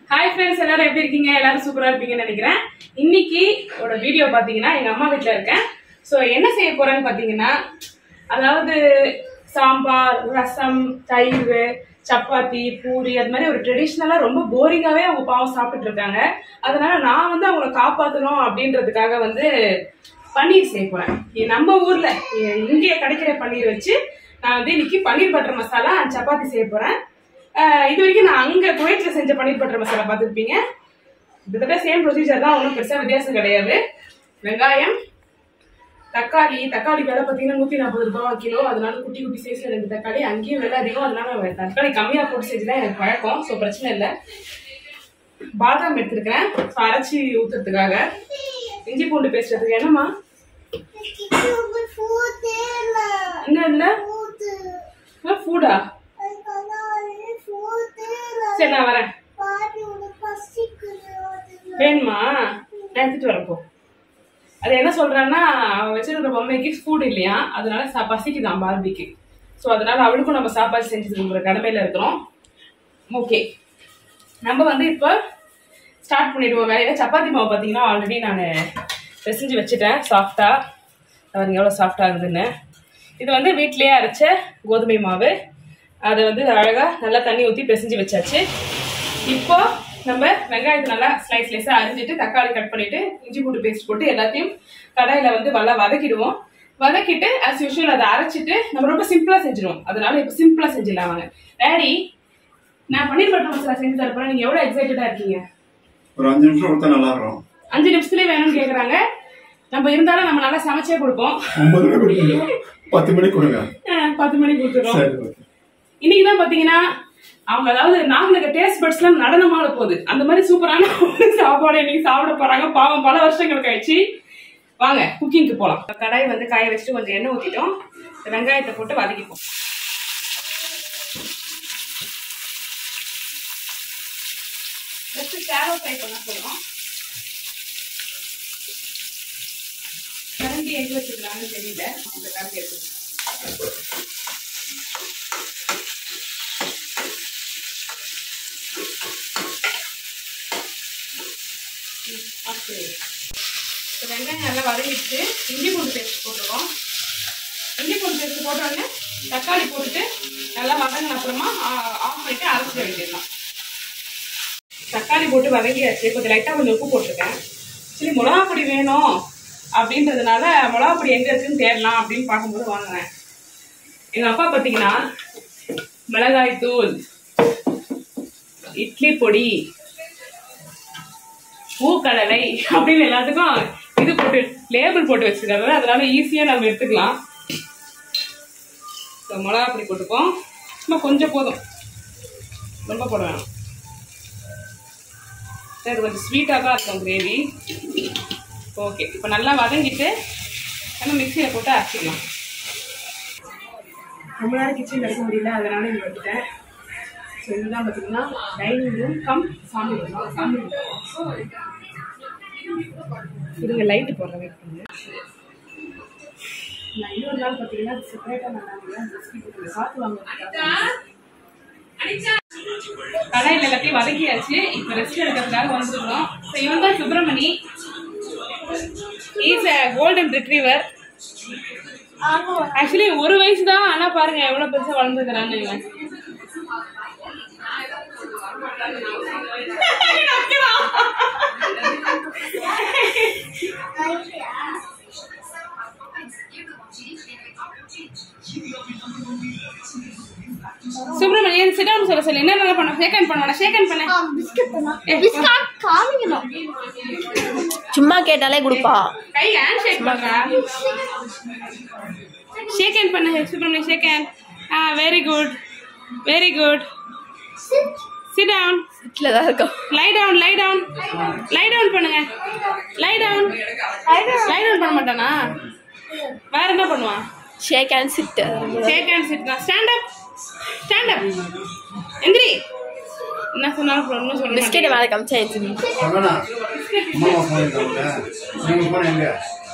Hi friends எல்லாரும் எப்படி இருக்கீங்க எல்லாரும் சூப்பரா இருப்பீங்கன்னு நினைக்கிறேன் இன்னைக்கு ஒரு வீடியோ பாத்தீங்கன்னா எங்க அம்மா வீட்ல இருக்கேன் ஸோ என்ன செய்ய போறேன்னு பாத்தீங்கன்னா அதாவது சாம்பார் ரசம் தயிர் சப்பாத்தி பூரி அது மாதிரி ஒரு ட்ரெடிஷ்னலாக ரொம்ப போரிங்காகவே அவங்க பாவம் சாப்பிட்டுட்டு இருக்காங்க அதனால நான் வந்து அவங்கள காப்பாற்றணும் அப்படின்றதுக்காக வந்து பன்னீர் செய்ய போறேன் இ- நம்ம ஊர்ல இ- இங்கே கிடைக்கிற பன்னீர் வச்சு நான் வந்து இன்னைக்கு பன்னீர் பட்டர் மசாலா and சப்பாத்தி செய்ய போறேன் அஹ் இது வரைக்கும் நான் அங்க குவைட்ல செஞ்ச பன்னீர் பட்டர் மசாலா பார்த்துருப்பீங்க கிட்டத்தட்ட சேம் ப்ரொசீஜர் தான் ஒன்றும் பெருசா வித்தியாசம் கிடையாது வெங்காயம் தக்காளி தக்காளி விலை பார்த்தீங்கன்னா நூற்றி நாற்பது ரூபாய் கிலோ அதனால குட்டி குட்டி சைஸ்ல ரெண்டு தக்காளி அங்கேயும் விலை அதிகம் அதனால தக்காளி கம்மியாக போட்டு செஞ்சு தான் எனக்கு பழக்கம் ஸோ பிரச்சனை இல்லை பாதாம் எடுத்திருக்கிறேன் ஸோ அரைச்சி ஊத்துறதுக்காக இஞ்சி பூண்டு பேசுறதுக்கு என்னம்மா என்ன இல்லை ஃபூடா சரி நான் வரேன் வேணுமா நான் எடுத்துட்டு வரப்போ அது என்ன சொல்றான்னா அவன் வச்சிருக்கிற பொம்மைக்கு ஃபுட் இல்லையா அதனால சா- பசிக்குதான் பார்பிக்கு ஸோ அதனால அவளுக்கும் நம்ம சாப்பாடு செஞ்சு கொடுக்குற கடமையில இருக்கிறோம் ஓகே நம்ம வந்து இப்போ ஸ்டார்ட் பண்ணிடுவோம் வேலையில சப்பாத்தி மாவு பார்த்தீங்கன்னா ஆல்ரெடி நான் பிசைஞ்சு வச்சுட்டேன் சாஃப்டா பாருங்க எவ்வளோ சாஃப்டாக இருக்குதுன்னு இது வந்து வீட்டிலேயே அரைச்ச கோதுமை மாவு அதை வந்து அழகாக நல்லா தண்ணி ஊற்றி பிசைஞ்சு வச்சாச்சு இப்போ நம்ம வெங்காயத்தை நல்லா ஸ்லைஸ் ஸ்லைஸாக அரிஞ்சிட்டு தக்காளி கட் பண்ணிட்டு இஞ்சி பூண்டு பேஸ்ட் போட்டு எல்லாத்தையும் கடாயில் வந்து நல்லா வதக்கிடுவோம் வதக்கிட்டு as யூஷுவல் அதை அரைச்சிட்டு நம்ம ரொம்ப சிம்பிளாக செஞ்சிருவோம் அதனால இப்போ சிம்பிளாக செஞ்சிடலாம் வாங்க டேடி நான் பன்னீர் பட்டர் மசாலா செஞ்சு தரப்போறேன் நீங்கள் எவ்வளோ எக்ஸைட்டடாக இருக்கீங்க ஒரு அஞ்சு நிமிஷம் கொடுத்தா நல்லா இருக்கும் அஞ்சு நிமிஷத்துலேயே வேணும்னு கேட்குறாங்க நம்ம இருந்தாலும் நம்ம நல்லா சமைச்சே கொடுப்போம் ஒன்பது மணி கொடுங்க பத்து மணிக்கு கொடுங்க அஹ் பத்து மணிக்கு கொடுத்துருவோம் சரி ஓகே இன்னைக்கு தான் பாத்தீங்கன்னா அவங்க அதாவது நாங்களுக்கு டேஸ்ட் பட்ஸ் எல்லாம் நடனமாட போகுது அந்த மாதிரி சூப்பரான ஒரு சாப்பாடு இன்னைக்கு சாப்பிட போறாங்க பாவம் பல வருஷங்கள் கழிச்சு வாங்க குக்கிங்க்கு போலாம் கடாய் வந்து காய வச்சுட்டு கொஞ்சம் எண்ணெய் ஊத்திட்டோம் இந்த வெங்காயத்தை போட்டு வதக்கிப்போம் ஜஸ்ட் ஷேரோ ஃப்ரை பண்ண போறோம் கரண்டி எங்க வச்சிருக்காங்கன்னு தெரியல இந்த கரண்டி எடுத்து ஓகே இப்போ வெங்காயம் நல்லா வதங்கிட்டு இஞ்சி பூண்டு பேஸ்ட் போட்டுருவோம் இஞ்சி பூண்டு பேஸ்ட் போட்டோடனே தக்காளி போட்டுட்டு நல்லா வதங்கின அப்புறமா ஆஃப் பண்ணிட்டு அரைச்சிட வேண்டியதுதான் தக்காளி போட்டு வதங்கியாச்சு கொஞ்சம் லைட்டாக கொஞ்சம் உப்பு போட்டிருக்கேன் சரி மிளகா பொடி வேணும் அப்படின்றதுனால மிளகா பொடி எங்கே இருக்குன்னு தேடலாம் அப்படின்னு பார்க்கும்போது வாங்கினேன் எங்கள் அப்பா பார்த்தீங்கன்னா மிளகாய் தூள் இட்லி பொடி பூக்கடலை அப்படின்னு எல்லாத்துக்கும் இது போட்டு லேபிள் போட்டு வச்சிருக்காரு அதனால ஈஸியாக நம்ம எடுத்துக்கலாம் ஸோ மிளகா பொடி போட்டுப்போம் சும்மா கொஞ்சம் போதும் ரொம்ப போட வேணாம் சரி கொஞ்சம் ஸ்வீட்டாக தான் இருக்கும் கிரேவி ஓகே இப்போ நல்லா வதங்கிட்டு நம்ம மிக்சியில் போட்டு அரைச்சிக்கலாம் ரொம்ப நேரம் கிச்சன் எடுக்க முடியல அதனால இங்கே வந்துட்டேன் ஸோ இதுதான் பார்த்தீங்கன்னா dining room cum sami room. Sami room. இருங்க லைட்டு போடுற வெயிட் பண்ணுங்க நான் இன்னொரு நாள் பார்த்தீங்கன்னா செப்பரேட்டாக நான் பிஸ்கெட் காற்று வாங்க கடாயில் எல்லாத்தையும் வதக்கியாச்சு இப்போ ரெஸ்ட் எடுக்கிறதுக்காக வந்துருக்கோம் ஸோ இவன் தான் Subramani is a golden retriever actually ஒரு வயசு தான் ஆனா பாருங்க எவ்வளவு பெருசா வளர்ந்துக்கிறான்னு இவன் சுப்பிரமணியன் சிடான்னு சொல்ல சொல்லு என்ன பண்ண ஷேக் ஹேண்ட் பண்ண ஷேக் ஹேண்ட் பண்ண சும்மா கேட்டாலே கொடுப்பா கை ஹேண்ட் ஷேக் பண்றா ஷேக் ஹேண்ட் பண்ணு சுப்பிரமணியன் ஷேக் ஹேண்ட் ஆ very good very good sit down வீட்டில் தான் இருக்கோம் lie down lie down lie down பண்ணுங்க லை டவுன் லை டவுன் பண்ண மாட்டானா வேற என்ன பண்ணுவான் shake and sit shake hand sit தான் ஸ்டாண்ட் அப் ஸ்டாண்ட் அப் எந்திரி என்ன சொன்னாலும் அப்புறம் ஒன்றும் சொல்ல பிஸ்கெட் மேலே காமிச்சாச்சு அண்ணா அம்மா ஃபோன் இருக்காங்க நீங்கள் போன எங்க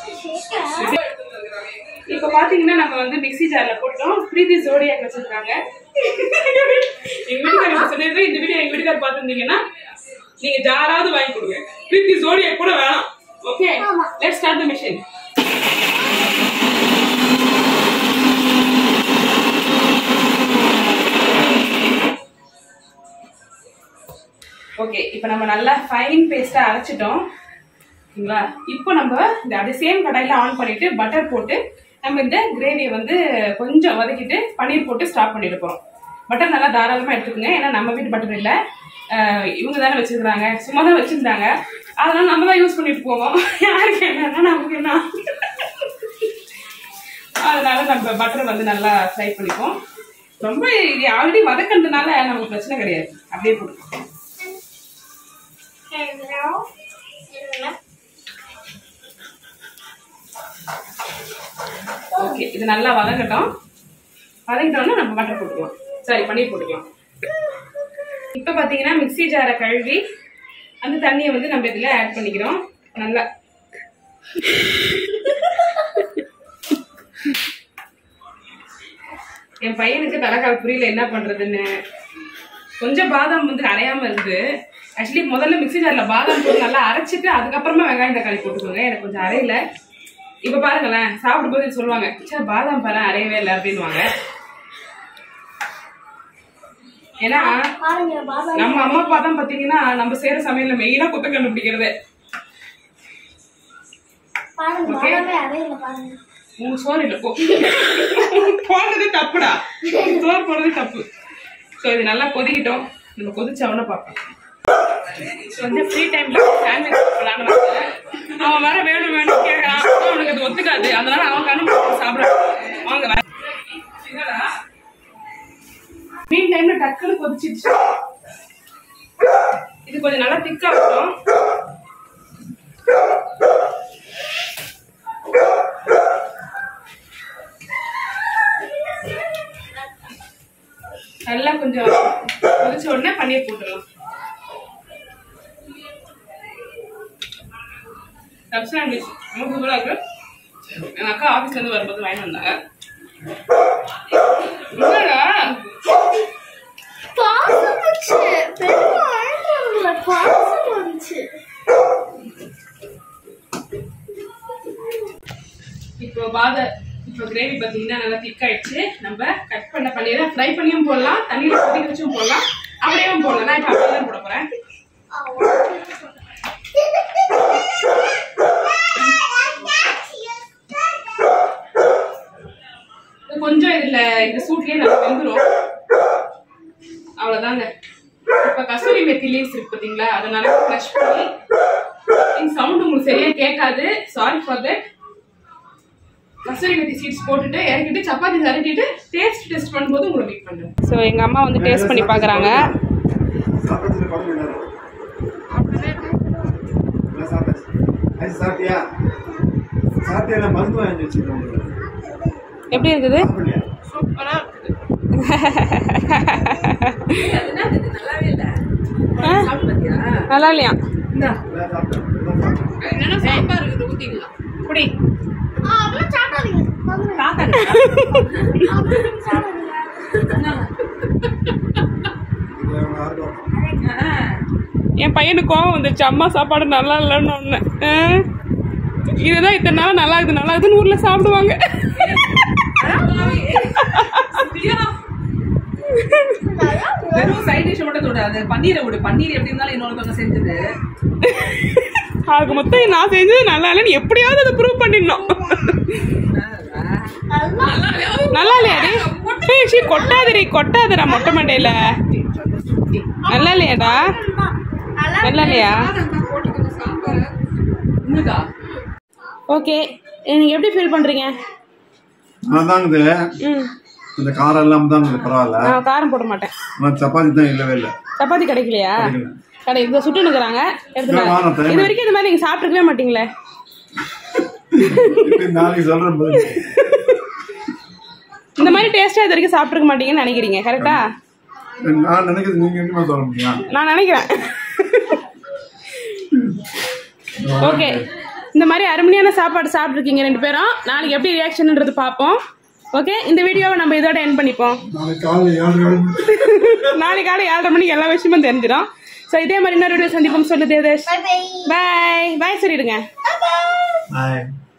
இப்போ பாத்தீங்கன்னா நம்ம வந்து மிக்ஸி ஜார்ல போட்டோம் பிரீத்தி ஜோடியாக் வச்சிருக்காங்க எங்க வீட்டுக்காரங்க சொல்லிடுறேன் இந்த வீடியோ எங்க வீட்டுக்காரர் பார்த்துருந்தீங்கன்னா நீங்க ஜாராவது வாங்கி கொடுங்க பிரீத்தி ஜோடியா கூட வேணாம் okay let's start the machine okay இப்போ நம்ம நல்லா ஃபைன் பேஸ்டா அரைச்சிட்டோம் ஓகேங்களா இப்போ நம்ம இந்த அதே சேம் கடாயில ஆன் பண்ணிட்டு பட்டர் போட்டு நம்ம இந்த கிரேவியை வந்து கொஞ்சம் வதக்கிட்டு பன்னீர் போட்டு ஸ்டாப் பண்ணிட்டு போறோம் பட்டர் நல்லா தாராளமா எடுத்துக்கோங்க ஏன்னா நம்ம வீட்டு பட்டர் இல்ல அஹ் இவங்க தானே வச்சிருக்காங்க சும்மா தான் வச்சிருந்தாங்க அதனால நம்ம தான் யூஸ் பண்ணிட்டு போவோம் யாருக்கு என்னன்னா நமக்கு என்ன அதனால நம்ம பட்டர் வந்து நல்லா ஃப்ரை பண்ணிப்போம் ரொம்ப இது ஆல்ரெடி வதக்கினதுனால நமக்கு பிரச்சனை கிடையாது அப்படியே போட்டுக்கலாம் ஓகே இது நல்லா வதங்கட்டும் வதங்கிட்டோம்னா நம்ம பட்டர் போட்டுக்கலாம் சாரி பன்னீர் போட்டுக்கலாம் இப்போ பார்த்தீங்கன்னா மிக்ஸி ஜாரை கழுவி அந்த தண்ணியை வந்து நம்ம இதில் ஆட் பண்ணிக்கிறோம் நல்லா என் பையனுக்கு தலைக்கால் புரியல என்ன பண்றதுன்னு கொஞ்சம் பாதாம் வந்து அரையாம இருந்து ஆக்சுவலி முதல்ல மிக்ஸி ஜார்ல பாதாம் போட்டு நல்லா அரைச்சிட்டு அதுக்கப்புறமா வெங்காயம் தக்காளி போட்டுக்கோங்க எனக்கு கொஞ்சம் அரையில இப்ப பாருங்களேன் சாப்பிடும்போது இது சொல்லுவாங்க சே பாதாம் பாரு அரையவே இல்லை அப்படின்னுவாங்க ஏன்னா நம்ம அம்மா அப்பா தான் பாத்தீங்கன்னா நம்ம செய்யற சமையல்ல மெயினா குத்தம் கண்டுபிடிக்கிறது உங்க சோறு இல்ல போ போடுறது தப்புடா சோறு போடுறது தப்பு ஸோ இது நல்லா கொதிக்கிட்டோம் நம்ம கொதிச்ச உடனே பார்ப்போம் ஸோ வந்து ஃப்ரீ டைம்ல சாண்ட்விச் சாப்பிடலான்னு வந்தேன். அவன் வேற வேணும் வேணும் கேட்கறான் அவனுக்கு அது ஒத்துக்காது அதனால அவன் கண்ணு சாப்பிடுறான் அவங்க வேற என்னடா மீன் டைம்ல டக்குன்னு கொதிச்சிச்சு இது கொஞ்சம் நல்லா திக்கா இருக்கும் நல்லா கொஞ்சம் கொதிச்ச உடனே பன்னீர் போட்டுடலாம் கப் சாண்ட்விச் ரொம்ப சூப்பரா இருக்கு எங்க அக்கா ஆபீஸ்ல இருந்து வரும்போது வாங்கி வந்தாங்க என்னடா இப்போ பாத இப்போ கிரேவி பார்த்தீங்கன்னா நல்லா திக் ஆயிடுச்சு நம்ம கட் பண்ண பன்னீரை ஃப்ரை பண்ணியும் போடலாம் தண்ணியில கொதிக்க வச்சும் போடலாம் அப்படியேவும் போடலாம் நான் இப்போ அப்படியே தான் போட போறேன் இது கொஞ்சம் இதுல இந்த சூட்லயே நல்லா வெந்துரும் அவ்வளவுதாங்க இப்ப கஸ்தூரி மெத்தி லீவ்ஸ் இருக்கு பாத்தீங்களா அதை நல்லா க்ரஷ் பண்ணி சவுண்ட் உங்களுக்கு சரியா கேட்காது sorry for that kasthuri methi seeds போட்டுட்டு இறக்கிட்டு சப்பாத்தி தரட்டிட்டு டேஸ்ட் டெஸ்ட் பண்ணும்போது உங்களை மீட் பண்றேன் ஸோ எங்க அம்மா வந்து டேஸ்ட் பண்ணி பாக்குறாங்க சாப்பிட்டதுல குழம்பு என்ன இருக்கும்? எல்லாம் சாப்பிட்டாச்சு. ஐஸ் சாப்பிட்டியா சாப்பிட்டியா இல்லை மருந்து வாங்கி வச்சுருக்கோம் எப்படி இருக்குது சாப்பிடலையா சூப்பரா நல்லா இல்லையா எல்லாம் சாப்பிட்டேன் எல்லாம் சாப்பிட்டேன். குடி இது அவங்க ஆர்வம். என் பையனுக்கு கோவம் வந்துச்சு அம்மா சாப்பாடு நல்லா இல்லைன்னு ஒன்று இதுதான் இத்தனை நாள் நல்லா இருக்குது நல்லா இருக்குதுன்னு ஊர்ல சாப்பிடுவாங்க வெறும் சைட் டிஷ் மட்டும் தொடாது பன்னீரை விடு பன்னீர் எப்படி இருந்தாலும் இன்னொருத்தவங்க செஞ்சது அதுக்கு மொத்தம் நான் செஞ்சது நல்லா இல்லைன்னு எப்படியாவது அதை ப்ரூவ் பண்ணிடணும் நல்லா இல்லையாடி ஏய், சீ கொட்டாதடி கொட்டாதடா மொட்டை மண்டையில நல்லா இல்லையாடா நல்லா இல்லையா உங்களுக்கா ஓகே நீங்க எப்படி ஃபீல் பண்றீங்க நான் தாங்குது ம் இந்த காரம் எல்லாம் தான் பரவாயில்ல நான் காரம் போட மாட்டேன் ஆனால் சப்பாத்தி தான் இல்லவே இல்லை சப்பாத்தி கிடைக்கலையா கிடைக்கல. கடை இங்க சுட்டு நிக்கிறாங்க நான் வாரம் எடுத்துட்டு time. இது வரைக்கும் இந்த மாதிரி நீங்க சாப்பிட்டுருக்கவே மாட்டீங்களே இப்ப நாளைக்கு சொல்றேன் பாரு. இந்த மாதிரி டேஸ்டா இது வரைக்கும் சாப்பிட்டுருக்க மாட்டீங்கன்னு நினைக்கிறீங்க கரெக்டா நான் நினைக்கிறது நீங்க எப்படிமா சொல்ல முடியும் நான் நினைக்கிறேன் ஓகே இந்த மாதிரி அருமையான சாப்பாடு சாப்பிட்ருக்கீங்க ரெண்டு பேரும் நாளைக்கு எப்படி ரியாக்ஷன்ன்றது பார்ப்போம் ஓகே இந்த வீடியோவை நம்ம இதோட என் பண்ணிப்போம் நாளைக்கு காலையில் ஏழு ஏழு நாளைக்கு காலை ஏழரை மணிக்கு எல்லா விஷயமும் தெரிஞ்சிடும் ஸோ இதே மாதிரி இன்னொரு வீடியோ சந்திப்போம் சொல்லு தேவதேஷ் பை பை பாய் பாய் சொல்லிடுங்க பாய்